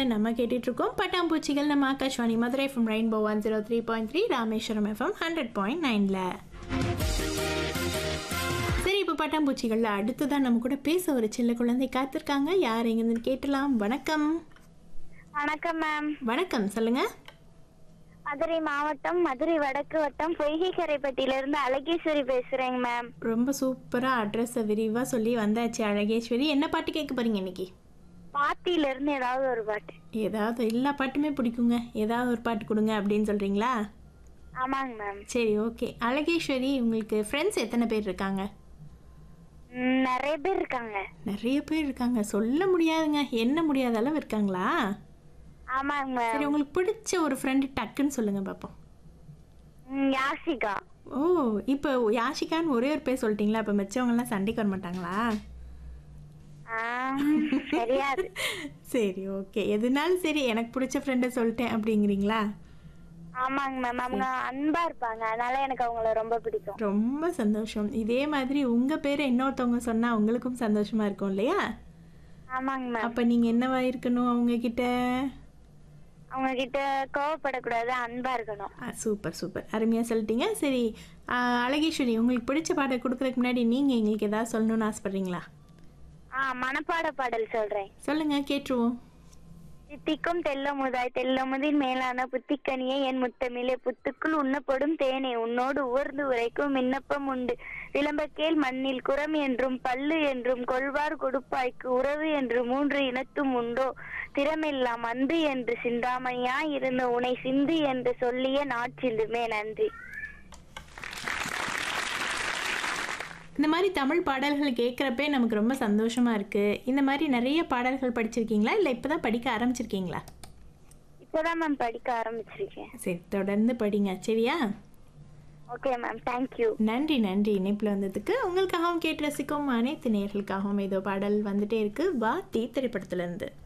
நம்ம கேட்டுட்டு இருக்கோம் பட்டாம்பூச்சிகள் நம்ம Akashvani Madurai FM rainbow one zero three point three Rameswaram FM hundred point நைனில் சரி இப்போ பட்டாம்பூச்சிகளில் அடுத்ததான் நம்ம கூட பேச ஒரு சின்ன குழந்தை காத்திருக்காங்க யார் எங்கேருந்து கேட்டலாம் வணக்கம் வணக்கம் மேம் வணக்கம் சொல்லுங்க மதுரை மாவட்டம் மதுரை வடக்கு வட்டம் பொய்கைக்கரைப்பட்டியில இருந்து அழகேஸ்வரி பேசுறேங்க மேம் ரொம்ப சூப்பராக அட்ரஸை விரிவாக சொல்லி வந்தாச்சு அழகேஸ்வரி என்ன பாட்டு கேட்க போறீங்க இன்னைக்கு பாட்டியில இருந்து ஏதாவது ஒரு பாட்டு ஏதாவது எல்லா பாட்டுமே பிடிக்குங்க ஏதாவது ஒரு பாட்டு கொடுங்க அப்படின்னு சொல்கிறீங்களா ஆமாங்க மேம் சரி ஓகே அழகேஸ்வரி உங்களுக்கு ஃப்ரெண்ட்ஸ் எத்தனை பேர் இருக்காங்க ம், நிறைய பேர் இருக்காங்க நிறைய பேர் இருக்காங்க சொல்ல முடியாதுங்க என்ன முடியாத அளவு இருக்காங்களா ஆமாங்க மேம் சரி உங்களுக்கு பிடிச்ச ஒரு ஃப்ரெண்டு டக்குன்னு சொல்லுங்க பார்ப்போம் ம், யாசிகா ஓ இப்போ யாஷிகான்னு ஒரே ஒரு பேர் சொல்லிட்டீங்களா அப்போ மிச்சவங்கலாம் சண்டைக்கு வர மாட்டாங்களா ஆ, தெரியாது சரி ஓகே எதுனாலும் சரி எனக்கு பிடிச்ச ஃப்ரெண்டை சொல்லிட்டேன் அப்படிங்கிறீங்களா ஆமாங்க மேம் அவங்க அன்பா இருப்பாங்க அதனால எனக்கு அவங்கள ரொம்ப பிடிக்கும் ரொம்ப சந்தோஷம் இதே மாதிரி உங்கள் பேரை இன்னொருத்தவங்க சொன்னால் உங்களுக்கும் சந்தோஷமாக இருக்கும் இல்லையா ஆமாங்க மேம் அப்போ நீங்கள் என்னவா இருக்கணும் அவங்க கிட்ட அவங்க கிட்ட கோவப்படக்கூடாது அன்பா இருக்கணும் ஆ, சூப்பர் சூப்பர் அருமையாக சொல்லிட்டீங்க சரி ஆ, அழகேஸ்வரி உங்களுக்கு பிடிச்ச பாட்டை கொடுக்கறதுக்கு முன்னாடி நீங்கள் எங்களுக்கு ஏதாவது சொல்லணும்னு ஆசைப்பட்றீங்களா ஆ மனப்பாட பாடல் சொல்றேன் சொல்லுங்கள் கேட்டுருவோம் சித்திக்கும் தெல்லமுதாய் தெல்லமுதின் மேலான புத்திக்கனியே என் முத்தமிழே புத்துக்குள் உண்ணப்படும் தேனே உன்னோடு உவர்ந்து உரைக்கும் விண்ணப்பம் உண்டு விளம்பக்கேல் மண்ணில் குரம் என்றும் பல்லு என்றும் கொள்வார் கொடுப்பாய்க்கு உறவு என்று மூன்று இனத்தும் உண்டோ திறமெல்லாம் அன்பு என்று சிந்தாமணியா இருந்த உனை சிந்து என்று சொல்லிய நாட்சிந்துமே நன்றி இந்த மாதிரி தமிழ் பாடல்கள் கேட்குறப்பே நமக்கு ரொம்ப சந்தோஷமாக இருக்குது இந்த மாதிரி நிறைய பாடல்கள் படிச்சிருக்கீங்களா இல்லை இப்போ தான் படிக்க ஆரம்பிச்சிருக்கீங்களா இப்போதான் மேம் படிக்க ஆரம்பிச்சிருக்கேன் சரி தொடர்ந்து படிங்க சரியா ஓகே மேம் தேங்க்யூ நன்றி நன்றி இணைப்பில் வந்ததுக்கு உங்களுக்காகவும் கேட்டு ரசிக்கும் அனைத்து நேர்களுக்காகவும் ஏதோ பாடல் வந்துட்டே இருக்கு வா தீ திரைப்படத்துலேருந்து